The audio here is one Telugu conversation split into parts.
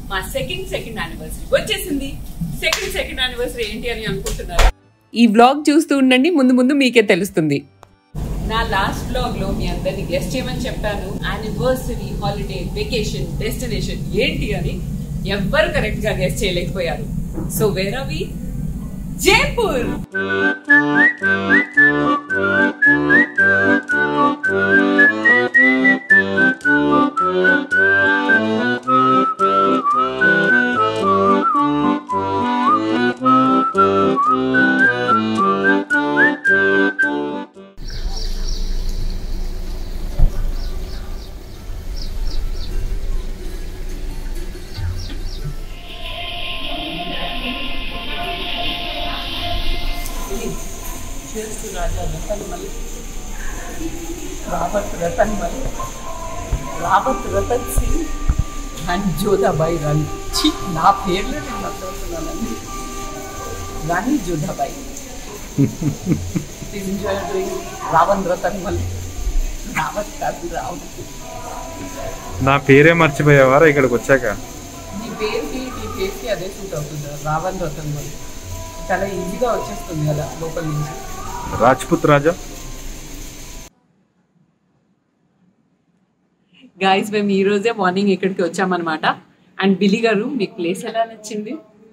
మా సెకండ్ సెకండ్ యానివర్సరీ వచ్చేసింది సెకండ్ సెకండ్ యానివర్సరీ ఏంటి అని అనుకుంటున్నారు ఈ వ్లాగ్ చూస్తూ ఉండండి ముందు ముందు మీకే తెలుస్తుంది నా లాస్ట్ బ్లాగ్ లో మీ అందరిని గెస్ట్ చేయమని చెప్పాను యానివర్సరీ హాలిడే వెకేషన్ డెస్టినేషన్ ఏంటి అని ఎవ్వరు కరెక్ట్ గా గెస్ట్ చేయలేకపోయారు so where are we Jaipur Raja Ratanmal Rawat Ratanmal Rawat Ratan Singh and Jodhabai Rani ఛీ, నా పేర్లు నేను మాట్లాడుతున్నానండి Rani Jodhabai please enjoy doing Ravan Ratanmal Rawat కాదు రావు నా పేరే మర్చిపోయేవారా ఇక్కడికి వచ్చాక నీ పేరుకి నీ పేరుకి అదే సూట్ అవుతుంది రావణ్ రతన్మల్ చాలా ఈజీగా వచ్చేస్తుంది కదా లోపల నుంచి రాజ్పుత్ రాజా గాయస్ మేము ఈ రోజే మార్నింగ్ ఇక్కడికి వచ్చామన్నమాట అండ్ బిలి గారు మీకు ప్లేస్ ఎలా నచ్చింది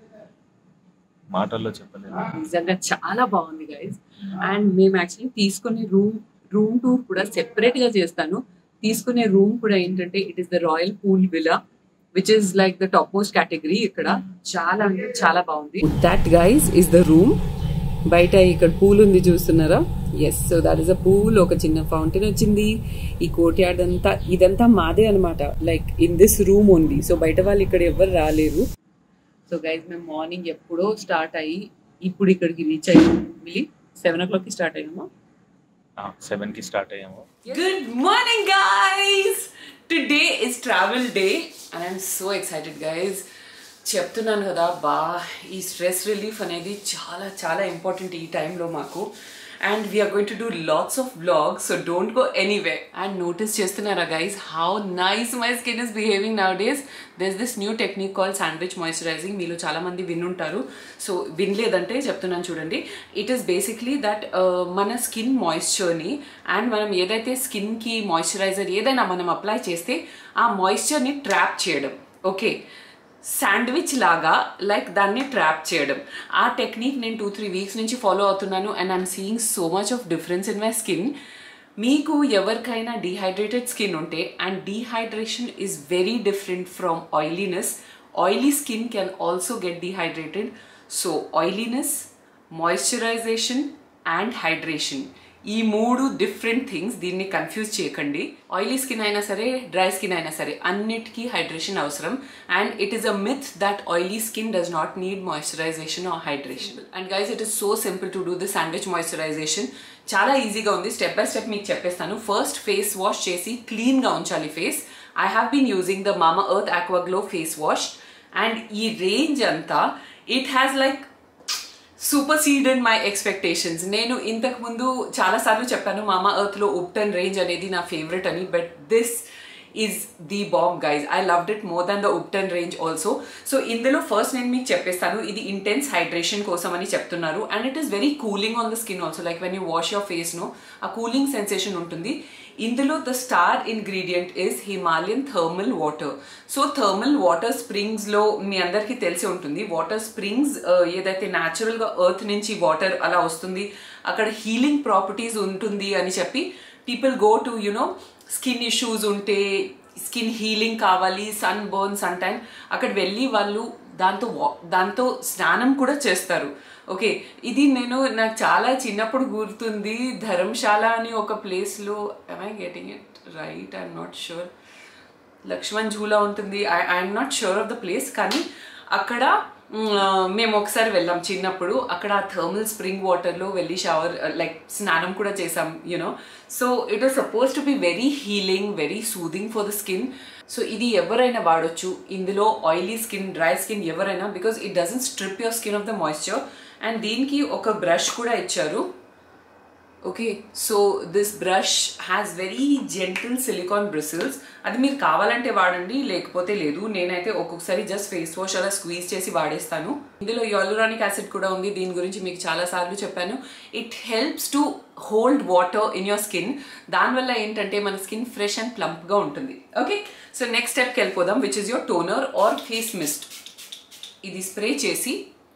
మాటల్లో చెప్పలేదు నిజంగా చాలా బాగుంది గైస్ అండ్ మేము యాక్చువల్లీ తీసుకునే రూమ్ రూమ్ టూర్ కూడా సెపరేట్ గా చేస్తాను తీసుకునే రూమ్ కూడా ఏంటంటే it is the royal pool villa which is like the top most category ఇక్కడ చాలా అంటే చాలా బాగుంది that guys is the room బయట ఇక్కడ పూల్ ఉంది చూస్తున్నారా yes so that is a pool ఒక చిన్న ఫౌంటైన్ వచ్చింది ఈ కోర్ట్ యార్డ్ అంతా ఇదంతా మాదే అనమాట like in this room only so బయట వాళ్ళు ఇక్కడ ఎవరు రాలేరు సో గైజ్ మేము మార్నింగ్ ఎప్పుడో స్టార్ట్ అయ్యి ఇప్పుడు ఇక్కడికి రీచ్ అయ్యాము మిలి సెవెన్ ఓ క్లాక్ కి స్టార్ట్ అయ్యాము సెవెన్ కి స్టార్ట్ అయ్యాము good morning guys today is travel day and I'm so excited guys చెప్తున్నాను కదా బా ఈ స్ట్రెస్ రిలీఫ్ అనేది చాలా చాలా ఇంపార్టెంట్ ఈ టైంలో మాకు and we're going to do lots of blogs so don't go anyway and notice చేస్తున్నారా guys how nice my skin is behaving nowadays these this new technique call sandwich moisturizing మీలో చాలా మంది వినుంటారు సో వినలేదంటే చెప్తున్నాను చూడండి ఇట్ ఈస్ బేసిక్లీ దట్ మన స్కిన్ మాయిశ్చర్ని అండ్ మనం ఏదైతే స్కిన్కి మాయిశ్చరైజర్ ఏదైనా మనం అప్లై చేస్తే ఆ మాయిశ్చర్ని ట్రాప్ చేయడం ఓకే శాండ్విచ్ లాగా లైక్ దాన్ని ట్రాప్ చేయడం ఆ టెక్నిక్ నేను టూ త్రీ వీక్స్ నుంచి ఫాలో అవుతున్నాను and I'm seeing so much of difference in my skin మీకు ఎవరికైనా డీహైడ్రేటెడ్ స్కిన్ ఉంటే and dehydration is very different from oiliness oily skin can also get dehydrated so oiliness moisturization and hydration ఈ మూడు డిఫరెంట్ థింగ్స్ దీన్ని కన్ఫ్యూజ్ చేయకండి ఆయిలీ స్కిన్ అయినా సరే డ్రై స్కిన్ అయినా సరే అన్నిటికీ హైడ్రేషన్ అవసరం and it is a myth that oily skin does not need moisturization or hydration and guys it is so simple to do the sandwich moisturization చాలా ఈజీగా ఉంది స్టెప్ బై స్టెప్ మీకు చెప్పేస్తాను ఫస్ట్ ఫేస్ వాష్ చేసి క్లీన్గా ఉంచాలి face I have been using the Mamaearth Aqua Glow face wash and ఈ రేంజ్ అంతా it has like superseded my expectations నేను ఇంతకు ముందు చాలాసార్లు చెప్పాను మామా ఎర్త్లో ఉప్టన్ రేంజ్ అనేది నా ఫేవరెట్ అని but this is the bomb guys I loved it more than the Ubtan range also so ఇందులో ఫస్ట్ నేను మీకు చెప్పేస్తాను ఇది ఇంటెన్స్ హైడ్రేషన్ కోసం అని చెప్తున్నారు and it is very cooling on the skin also like when you wash your face no ఆ కూలింగ్ సెన్సేషన్ ఉంటుంది ఇందులో the star ingredient is Himalayan thermal water so thermal water స్ప్రింగ్స్లో మీ అందరికీ తెలిసి ఉంటుంది వాటర్ స్ప్రింగ్స్ ఏదైతే న్యాచురల్గా ఎర్త్ నుంచి వాటర్ అలా వస్తుంది అక్కడ హీలింగ్ ప్రాపర్టీస్ ఉంటుంది అని చెప్పి people go to you know skin issues ఉంటే స్కిన్ హీలింగ్ కావాలి సన్ బర్న్ సన్ టైమ్ అక్కడ వెళ్ళి వాళ్ళు దాంతో వా- దాంతో స్నానం కూడా చేస్తారు ఓకే ఇది నేను నాకు చాలా చిన్నప్పుడు గుర్తుంది ధర్మశాల అని ఒక ప్లేస్లో I getting it right I'm not sure Lakshman Jhula ఉంటుంది I I'm not sure of the place కానీ అక్కడ మ్, ఆ, మేము ఒకసారి వెళ్ళాం చిన్నప్పుడు అక్కడ ఆ థర్మల్ స్ప్రింగ్ వాటర్లో వెళ్ళి షవర్ లైక్ స్నానం కూడా చేసాం you know so it was suppose to be very healing very soothing for the skin so ఇది ఎవరైనా వాడొచ్చు ఇందులో ఆయిలీ స్కిన్ డ్రై స్కిన్ ఎవరైనా because it doesn't strip your skin off the moisture and దీనికి ఒక బ్రష్ కూడా ఇచ్చారు okay so this brush has very gentle silicone bristles అది మీరు కావాలంటే వాడండి లేకపోతే లేదు నేనైతే ఒక్కొక్కసారి జస్ట్ ఫేస్ వాష్ అలా స్క్వీజ్ చేసి వాడేస్తాను ఇందులో యాలురానిక్ యాసిడ్ కూడా ఉంది దీని గురించి మీకు చాలా సార్లు చెప్పాను it helps to hold water in your skin దానివల్ల ఏంటంటే మన స్కిన్ ఫ్రెష్ అండ్ ప్లంప్గా ఉంటుంది ఓకే సో నెక్స్ట్ స్టెప్కి వెళ్ళిపోదాం which is your toner or face mist ఇది స్ప్రే చేసి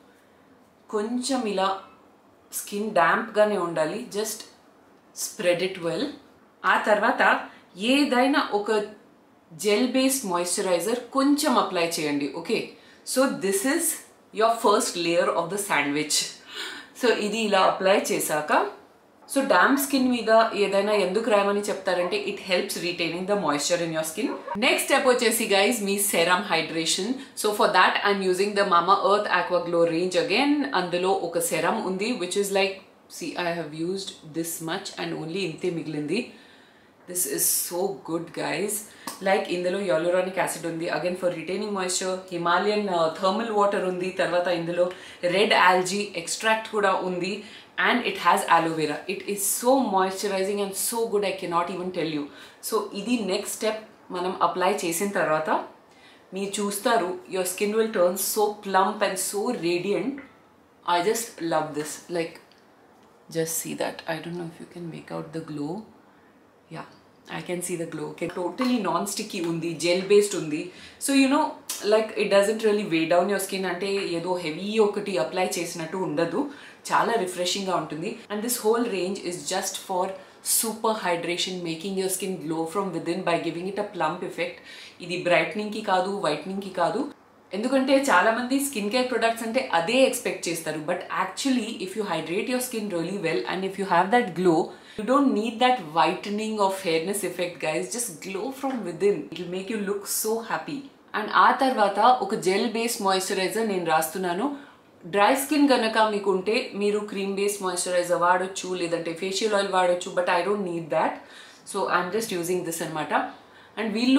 కొంచెం ఇలా స్కిన్ డ్యాంప్గానే ఉండాలి జస్ట్ స్ప్రెడ్ ఇట్ వెల్ ఆ తర్వాత ఏదైనా ఒక జెల్ బేస్డ్ మాయిశ్చరైజర్ కొంచెం అప్లై చేయండి okay so this is your first layer of the sandwich so ఇది ఇలా అప్లై చేశాక సో డామ్ స్కిన్ మీద ఏదైనా ఎందుకు రాయమని చెప్తారంటే it helps retaining the moisture in your skin next step వచ్చేసి గైస్ మీ serum hydration so for that I'm using the Mamaearth Aqua Glow range again అందులో ఒక సెరమ్ ఉంది which is like see I have used this much and only ఇంతే మిగిలింది this is so good guys like ఇందులో యాలురానిక్ యాసిడ్ ఉంది again for retaining moisture Himalayan thermal water ఉంది తర్వాత ఇందులో రెడ్ ఆల్జీ ఎక్స్ట్రాక్ట్ కూడా ఉంది and it has aloe vera it is so moisturizing and so good I cannot even tell you so ఇది నెక్స్ట్ స్టెప్ మనం అప్లై చేసిన తర్వాత మీరు చూస్తారు your skin will turn so plump and so radiant I just love this like just see that I don't know if you can make out the glow yeah I can see the glow totally non sticky ఉంది జెల్ బేస్డ్ ఉంది so you know like it doesn't really weigh down your skin అంటే ఏదో హెవీ ఒకటి అప్లై చేసినట్టు ఉండదు చాలా రిఫ్రెషింగ్గా ఉంటుంది and this whole range is just for super hydration making your skin glow from within by giving it a plump effect ఇది బ్రైట్నింగ్కి కాదు వైట్నింగ్కి కాదు ఎందుకంటే చాలా మంది స్కిన్ కేర్ ప్రొడక్ట్స్ అంటే అదే ఎక్స్పెక్ట్ చేస్తారు but actually if you hydrate your skin really well and if you have that glow you don't need that whitening of fairness effect guys just glow from within it will make you look so happy and ఆ తర్వాత ఒక జెల్ బేస్డ్ మాయిశ్చరైజర్ నేను రాస్తున్నాను డ్రై స్కిన్ కనుక మీకు ఉంటే మీరు క్రీమ్ బేస్డ్ మాయిశ్చరైజర్ వాడొచ్చు లేదంటే ఫేషియల్ ఆయిల్ వాడొచ్చు but I don't need that so I'm just using this అనమాట అండ్ వీళ్ళు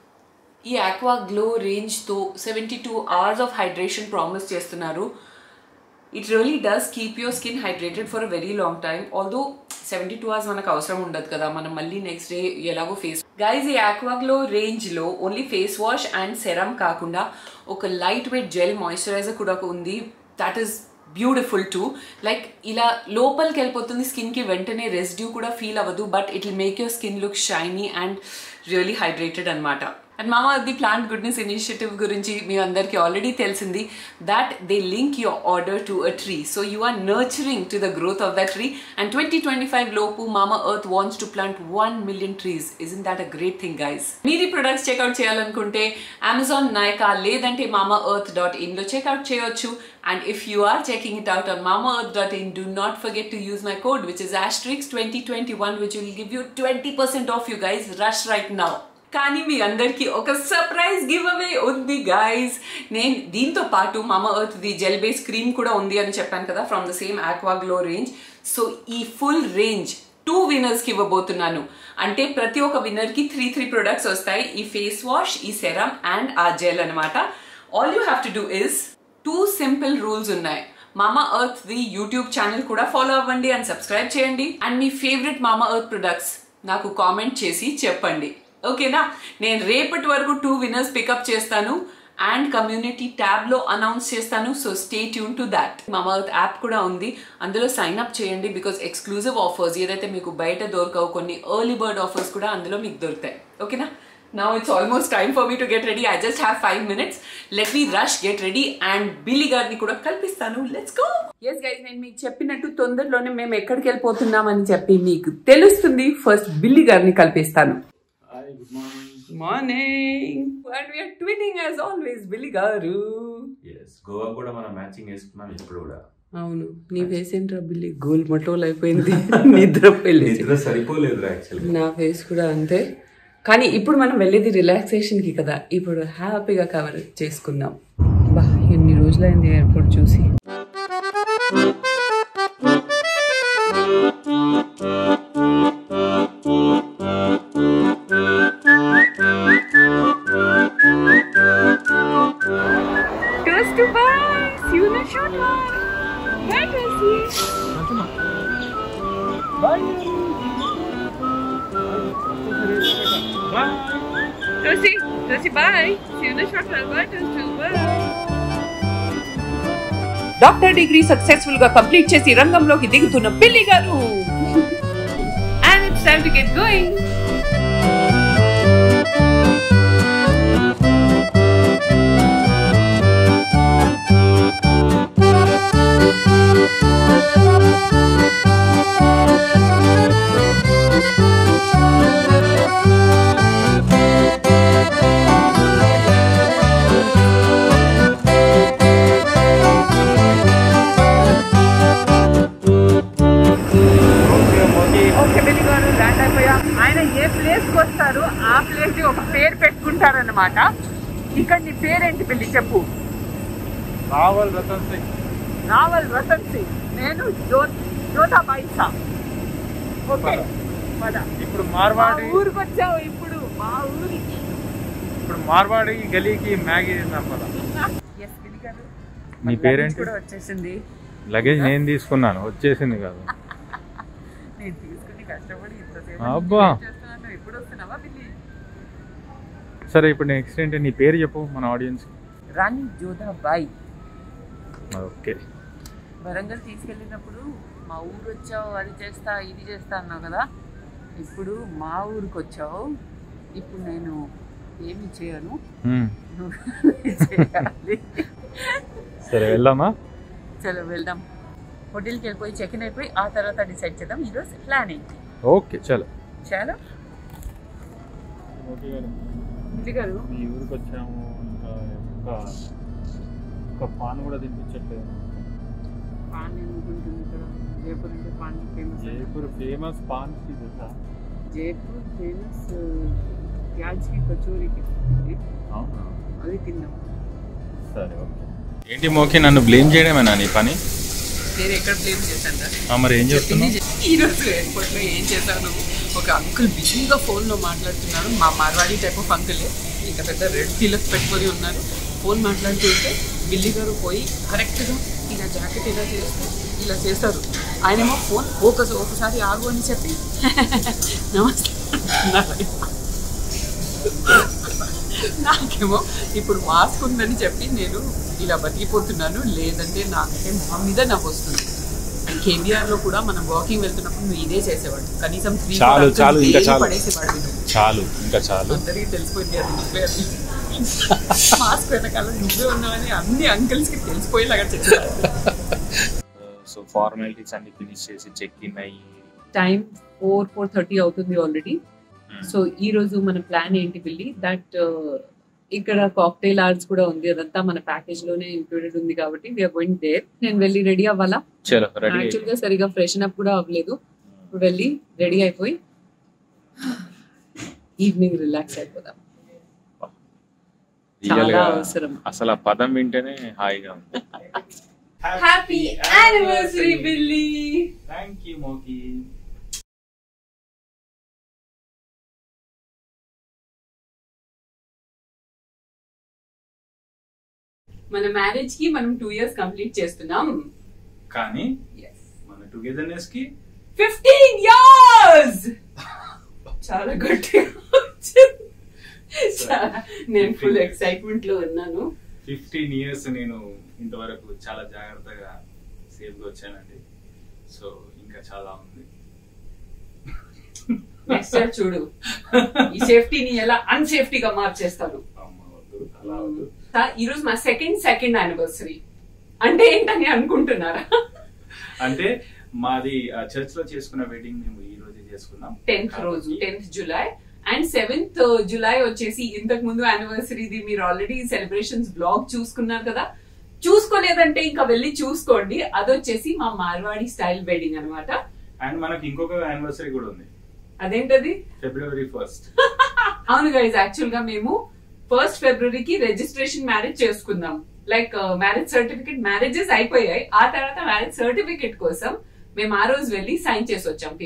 ఈ ఆక్వా గ్లో రేంజ్తో seventy two hours of hydration promise చేస్తున్నారు it really does keep your skin hydrated for a very long time although seventy two hours మనకు అవసరం ఉండదు కదా మనం మళ్ళీ నెక్స్ట్ డే ఎలాగో ఫేస్ గైజ్ ఈ ఆక్వా గ్లో రేంజ్లో only face wash and serum కాకుండా ఒక లైట్ వెయిట్ జెల్ మాయిశ్చరైజర్ కూడా ఉంది that is beautiful to like ఇలా లోపలికి వెళ్ళిపోతుంది స్కిన్కి వెంటనే రెసిడ్యూ కూడా ఫీల్ అవ్వదు but it will make your skin look shiny and really hydrated అనమాట and Mama the plant goodness initiative గురించి మీ అందరికీ ఆల్రెడీ తెలిసింది that they link your order to a tree so you are nurturing to the growth of the tree and twenty twenty five లోపు Mamaearth wants to plant one million trees is in that a great thing guys మీరు ఈ ప్రొడక్ట్స్ చెక్అవుట్ చేయాలనుకుంటే అమెజాన్ నైకా లేదంటే మామా ఎర్త్ డాట్ ఇన్లో చెక్అవుట్ చేయొచ్చు And if you are checking it out on mamaearth.in, do not forget to use my code, which is asterisk2021, which will give you 20% off, you guys. Rush right now. కానీ మీ అందరికీ ఒక సర్ప్రైజ్ గివ్ అవే ఉంది గైస్ నేను దీంతో పాటు Mamaearth the gel base cream కూడా ఉంది అని చెప్పాను కదా from the same Aqua Glow range so ఈ ఫుల్ రేంజ్ టూ విన్నర్స్కి ఇవ్వబోతున్నాను అంటే ప్రతి ఒక్క విన్నర్కి త్రీ త్రీ ప్రొడక్ట్స్ వస్తాయి ఈ ఫేస్ వాష్ ఈ సెరమ్ అండ్ ఆ జెల్ అనమాట all you have to do is two simple rules ఉన్నాయి Mamaearth the YouTube channel కూడా ఫాలో అవ్వండి అండ్ సబ్స్క్రైబ్ చేయండి అండ్ మీ ఫేవరెట్ మామా ఎర్త్ ప్రొడక్ట్స్ నాకు కామెంట్ చేసి చెప్పండి ఓకేనా నేను రేపటి వరకు టూ విన్నర్స్ పికప్ చేస్తాను అండ్ కమ్యూనిటీ ట్యాబ్లో అనౌన్స్ చేస్తాను so stay tune to that Mamaearth app కూడా ఉంది అందులో సైన్ అప్ చేయండి బికాస్ ఎక్స్క్లూజివ్ ఆఫర్స్ ఏదైతే మీకు బయట దొరకవు కొన్ని ఎర్లీ బర్డ్ ఆఫర్స్ కూడా అందులో మీకు దొరుకుతాయి ఓకేనా Now it's almost time for me to get ready. I just have five minutes. Let me rush, get ready and Billy గారిని కూడా కల్పిస్తాను లెట్స్ గో ఎస్ గైస్ నేను మీకు చెప్పినట్టు తొందరలోనే మేము ఎక్కడికి వెళ్ళిపోతున్నామని చెప్పి మీకు తెలుస్తుంది ఫస్ట్ బిల్లీ గారిని కల్పిస్తాను morning and we're twinning as always Billy గారు ఎస్ గోవా కూడా మనం మ్యాచింగ్ వేసుకున్నాం ఇప్పుడు కూడా అవును నీ ఫేస్ ఏంట్రా బిల్లీ గోల్ మటోల్ అయిపోయింది నిద్రపోయి నిద్ర సరిపోలేదు యాక్చువల్లీ నా ఫేస్ కూడా అంతే కానీ ఇప్పుడు మనం వెళ్ళేది రిలాక్సేషన్కి కదా ఇప్పుడు హ్యాపీగా కవర్ చేసుకుందాం బా ఎన్ని రోజులైంది ఎయిర్పోర్ట్ చూసి Toast to Bye! See you in the short one! Bye, Tracy! Josie, Josie, bye. See you in the short run. Bye, Josie. Bye. Doctor degree successful గా కంప్లీట్ చేసి రంగంలోకి దిగుతున్న పిల్లి గారు and it's time to get going okay Billy గారు ల్యాండ్ అయిపోయాం ఆయన ఏ ప్లేస్ కి వస్తారు ఆ ప్లేస్ కి ఒక పేరు పెట్టుకుంటారన్నమాట ఇక్కడ నీ పేరేంటి బిల్లి చెప్పు రావల్ రతన్ సింగ్ రావల్ రతన్ సింగ్ నేను జో జోతా బైసా ఓకే పద ఇప్పుడు మా మార్వాడి ఊరికి వచ్చావు ఇప్పుడు మా ఊరికి ఇప్పుడు మార్వాడి గలీకి మ్యాగీ తిందాం పద ఎస్ బిల్లి గారు నీ మన పేరేంటి? luggage కూడా వచ్చేసింది లగేజ్ నేను తీసుకున్నాను వచ్చేసింది కాదు నేను తీసుకుని కష్టపడి ఇంతసేపు అబ్బా. wait చేస్తున్నాను ఎప్పుడు వస్తున్నావా బిల్లి సరే ఇప్పుడు నెక్స్ట్ ఏంటి నీ పేరు చెప్పు మన ఆడియన్స్ రాణి జోధా బాయ్ ఓకే వరంగల్ తీసుకెళ్ళినప్పుడు మా ఊరు వచ్చావు అది చేస్తా ఇది చేస్తా అన్నావు కదా ఇప్పుడు మా ఊరికి వచ్చావు ఇప్పుడు నేను ఏమి చేయను నువ్వు చేయాలి సరే వెళ్దామా చలో వెళ్దాం హోటల్కి వెళ్ళిపోయి చెక్ ఇన్ అయిపోయి ఆ తర్వాత డిసైడ్ చేద్దాం ఈరోజు ప్లాన్ ఏంటి ఓకే చలో చాలా ఓకే గారు ఇంటి గారు మీ ఊరికి వచ్చాము ఇంకా ఒక ఒక పాన్ కూడా తినిపించట్లేదు పాన్ ఎందుకుంటుంది ఇక్కడ జైపూర్ అంటే పాన్ ఫేమస్ జైపూర్ ఫేమస్ పాన్ కి తెలుసా జైపూర్ ఫేమస్ ప్యాజ్ కి కచోరీకి అవునా అది తిందాం సరే ఓకే ఏంటి మోకి నన్ను బ్లేమ్ చేయడమేనా నీ పని నేను ఎక్కడ బ్లేమ్ చేశాను రా ఆ, మరి ఏం చేస్తున్నావు ఈ రోజు ఎయిర్పోర్ట్ లో ఏం చేశాను ఒక అంకుల్ బిజీగా ఫోన్ లో మాట్లాడుతున్నాడు మా మార్వాడి టైప్ ఆఫ్ అంకులే ఇంకా పెద్ద రెడ్ ఫీలర్స్ పెట్టుకొని ఉన్నారు ఫోన్ మాట్లాడుతుంటే బిల్లి గారు పోయి కరెక్ట్ గా ఇలా జాకెట్ ఇలా చేస్తూ ఇలా చేస్తారు ఆయనేమో ఫోన్ ఒక ఒకసారి ఆగు అని చెప్పి నమస్తే అన్నారు. నాకేమో ఇప్పుడు మాస్క్ ఉందని చెప్పి నేను ఇలా బతికిపోతున్నాను లేదంటే నాకంటే మా మీద నాకు వస్తుంది అండ్ కేబీఆర్ లో కూడా మనం వాకింగ్ వెళ్తున్నప్పుడు నువ్వు ఇదే చేసేవాడు కనీసం three, four చాలు, uncles చాలు, ఇంకా ఏరి చాలు. పడేసేవాడు నువ్వు చాలు ఇంకా చాలు అందరికీ తెలిసిపోయింది అది నువ్వే అని మాస్క్ వెనకాల నువ్వే ఉన్నావని అన్ని అంకిల్స్ కి తెలిసిపోయేలాగా చేశారు సో ఫార్మాలిటీస్ అన్ని ఫినిష్ చేసి చెక్ ఇన్ అయ్యి టైం ఫోర్ ఫోర్ థర్టీ అవుతుంది ఆల్రెడీ సో ఈ రోజు మన ప్లాన్ ఏంటి బిల్లి దట్ ఇక్కడ కాక్టైల్ ఆర్ట్స్ కూడా ఉంది అదంతా మన ప్యాకేజ్ లోనే ఇంక్లూడెడ్ ఉంది కాబట్టి వీఆర్ గోయింగ్ దేర్ నేను వెళ్ళి రెడీ అవ్వాలా చలో రెడీ యాక్చువల్ గా సరిగా ఫ్రెషన్ అప్ కూడా అవ్వలేదు ఇప్పుడు వెళ్ళి రెడీ అయిపోయి ఈవినింగ్ రిలాక్స్ అయిపోదాం చాలా అవసరం అసలు ఆ పదం వింటేనే హాయిగా ఉంది happy anniversary Billy thank you మోకి మన మ్యారేజ్ కి మనం టూ ఇయర్స్ కంప్లీట్ చేస్తున్నాం కానీ మన టుగెదర్నెస్ కి ఫిఫ్టీన్ ఇయర్స్ చాలా గట్టిగా వచ్చింది. చాలా నేను ఫుల్ ఎక్సైట్మెంట్ లో ఉన్నాను ఫిఫ్టీన్ ఇయర్స్ నేను ఇంతవరకు చాలా జాగ్రత్తగా సేఫ్ గా వచ్చానండి సో ఇంకా చాలా ఉంది నెక్స్ట్ ఇయర్ చూడు ఈ సేఫ్టీని ఎలా అన్సేఫ్టీగా మార్చేస్తాను అమ్మ వద్దు అలా వద్దు తా- ఈ రోజు మా సెకండ్ సెకండ్ యానివర్సరీ అంటే ఏంటని అనుకుంటున్నారా అంటే మాది చర్చ్ లో చేసుకున్న వెడ్డింగ్ మేము ఈ రోజే చేసుకున్నాం టెన్త్ రోజు కాబట్టి tenth July and seventh July వచ్చేసి ఇంతకు ముందు యానివర్సరీది మీరు ఆల్రెడీ సెలబ్రేషన్స్ బ్లాగ్ చూసుకున్నారు కదా చూసుకోలేదంటే ఇంకా వెళ్ళి చూసుకోండి అదొచ్చేసి మా మార్వాడి స్టైల్ వెడ్డింగ్ అన్నమాట అండ్ మనకి ఇంకొక యానివర్సరీ కూడా ఉంది అదేంటది ఫిబ్రవరి ఫస్ట్ అవును గైజ్ యాక్చువల్ గా మేము ఫస్ట్ ఫిబ్రవరికి రిజిస్ట్రేషన్ మ్యారేజ్ చేసుకుందాం లైక్ మ్యారేజ్ సర్టిఫికేట్ మ్యారేజెస్ అయిపోయాయి ఆ తర్వాత మ్యారేజ్ సర్టిఫికేట్ కోసం మేము ఆ రోజు వెళ్ళి సైన్ చేసి వచ్చాం పీపుల్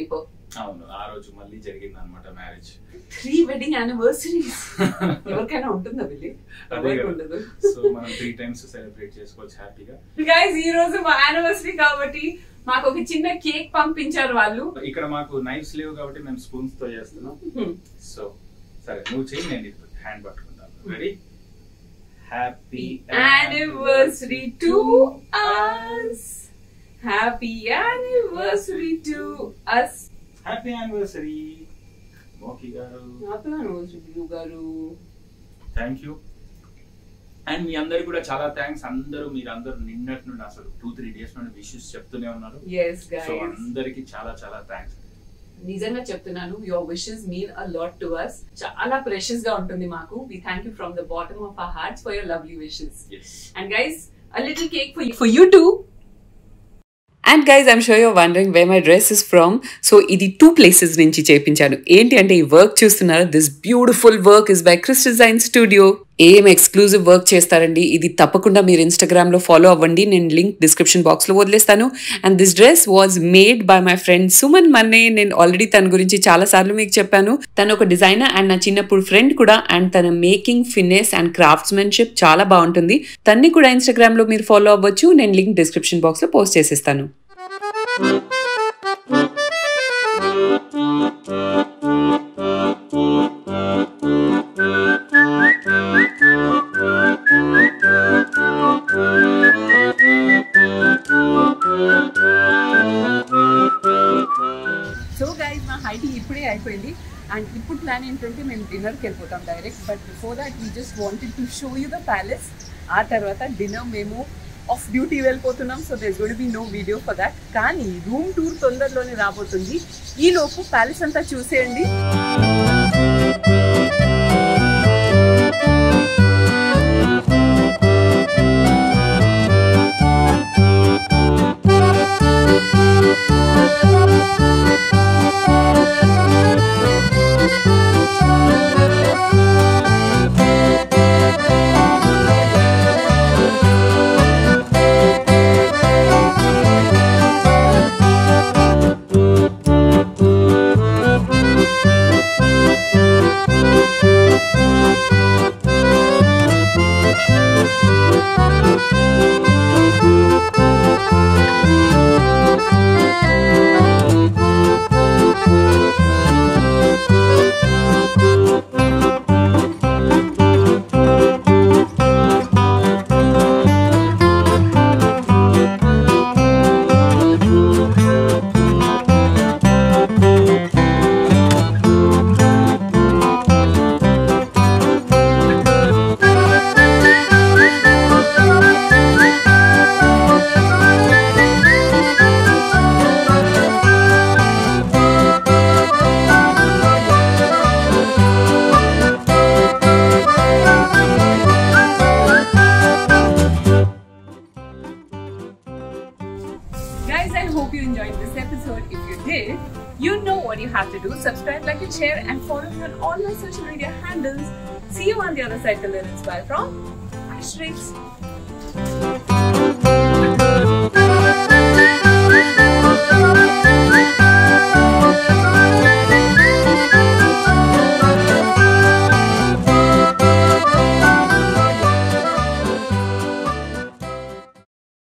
అవును ఆ రోజు మళ్ళీ జరిగింది అనమాట మ్యారేజ్ త్రీ వెడ్డింగ్ యానివర్సరీస్ ఎవరికైనా ఉంటుందా వెళ్ళి అదే ఎవరికి కదా. ఉండదు సో మనం త్రీ టైమ్స్ సెలబ్రేట్ చేసుకోవచ్చు హ్యాపీగా గైస్ ఈ రోజు మా యానివర్సరీ కాబట్టి మాకు ఒక చిన్న కేక్ పంపించారు వాళ్ళు ఇక్కడ మాకు నైఫ్స్ లేవు కాబట్టి మేము స్పూన్స్ తో చేస్తున్నాం సో సరే నువ్వు చెయ్యి నేను హ్యాండ్ పట్టుకుంటాను ready happy anniversary to us happy anniversary to us happy anniversary మోకి గారు హ్యాపీ యానివర్సరీ గారు థ్యాంక్ యూ అండ్ మీ అందరికి కూడా చాలా థ్యాంక్స్ అందరూ మీరు అందరూ నిన్నటి నుండి అసలు టూ త్రీ డేస్ నుండి విషెస్ చెప్తూనే ఉన్నారు ఎస్ సో గైస్ అందరికి చాలా చాలా థ్యాంక్స్ నిజంగా చెప్తున్నాను your wishes mean a lot to us చాలా ప్రెషియస్ గా ఉంటుంది మాకు we thank you from the bottom of our hearts for your lovely wishes yes And guys, a little cake for you, for you too. And guys I'm sure you're wondering where my dress is from so ఇది టూ ప్లేసెస్ నుంచి చేయించాను ఏంటి అంటే ఈ వర్క్ చూస్తున్నారు this beautiful work is by Chris design studio ఏం ఎక్స్క్లూజివ్ వర్క్ చేస్తారండి ఇది తప్పకుండా మీరు ఇన్స్టాగ్రామ్ లో ఫాలో అవ్వండి నేను లింక్ డిస్క్రిప్షన్ బాక్స్ లో వదిలేస్తాను and this dress was made by my friend Suman Manne నేను ఆల్రెడీ తన గురించి చాలా సార్లు మీకు చెప్పాను తను ఒక డిజైనర్ అండ్ నా చిన్నప్పుడు ఫ్రెండ్ కూడా అండ్ తన మేకింగ్ ఫినెస్ అండ్ క్రాఫ్ట్స్మెన్షిప్ చాలా బాగుంటుంది తన్ని కూడా ఇన్స్టాగ్రామ్ లో మీరు ఫాలో అవ్వచ్చు నేను లింక్ డిస్క్రిప్షన్ బాక్స్ లో పోస్ట్ చేసేస్తాను సో గైజ్ మా హైట్ ఇప్పుడే అయిపోయింది అండ్ ఇప్పుడు ప్లాన్ ఏంటంటే మేము డిన్నర్కి వెళ్ళిపోతాం direct but before that we just wanted to show you the palace ఆ తర్వాత డిన్నర్ మేము ఆఫ్ డ్యూటీ వెళ్ళిపోతున్నాం so there's gonna be no video for that కానీ రూమ్ టూర్ తొందరలోనే రాబోతుంది ఈ లోపు ప్యాలెస్ అంతా చూసేయండి Guys, I hope you enjoyed this episode. If you did, you know what you have to do. Subscribe, like, and share, and follow me on all my social media handles. See you on the other side to learn inspire from Ashrix.